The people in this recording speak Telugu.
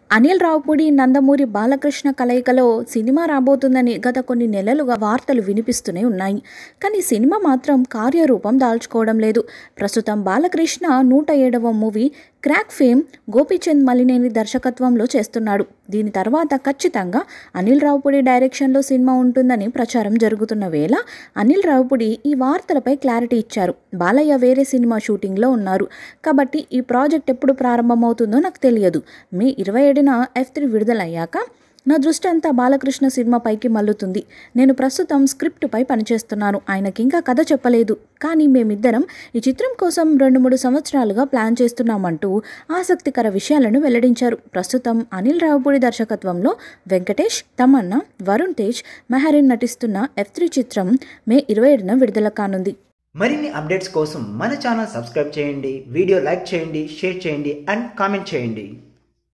అనిల్ రావుపూడి నందమూరి బాలకృష్ణ కలయికలో సినిమా రాబోతుందని గత కొన్ని నెలలుగా వార్తలు వినిపిస్తూనే ఉన్నాయి కానీ సినిమా మాత్రం కార్యరూపం దాల్చుకోవడం లేదు ప్రస్తుతం బాలకృష్ణ నూట ఏడవ మూవీ క్రాక్ ఫేమ్ గోపీచంద్ మలినేని దర్శకత్వంలో చేస్తున్నాడు దీని తర్వాత ఖచ్చితంగా అనిల్ రావుపూడి డైరెక్షన్లో సినిమా ఉంటుందని ప్రచారం జరుగుతున్న వేళ అనిల్ రావుపూడి ఈ వార్తలపై క్లారిటీ ఇచ్చారు బాలయ్య వేరే సినిమా షూటింగ్లో ఉన్నారు కాబట్టి ఈ ప్రాజెక్ట్ ఎప్పుడు ప్రారంభమవుతుందో నాకు తెలియదు మే ఇరవై ఏడున ఎఫ్ త్రీ విడుదలయ్యాక నా దృష్టి అంతా బాలకృష్ణ సినిమాపైకి మల్లుతుంది నేను ప్రస్తుతం స్క్రిప్టుపై పనిచేస్తున్నాను ఆయనకి ఇంకా కథ చెప్పలేదు కానీ మేమిద్దరం ఈ చిత్రం కోసం రెండు మూడు సంవత్సరాలుగా ప్లాన్ చేస్తున్నామంటూ ఆసక్తికర విషయాలను వెల్లడించారు ప్రస్తుతం అనిల్ రావుపూడి దర్శకత్వంలో వెంకటేష్ తమన్నా వరుణ్ తేజ్ మెహరిన్ నటిస్తున్న ఎఫ్ త్రీ చిత్రం మే ఇరవై ఏడున విడుదల కానుంది మరిన్ని అప్డేట్స్ కోసం మన ఛానల్ సబ్స్క్రైబ్ చేయండి వీడియో లైక్ చేయండి షేర్ చేయండి అండ్ కామెంట్ చేయండి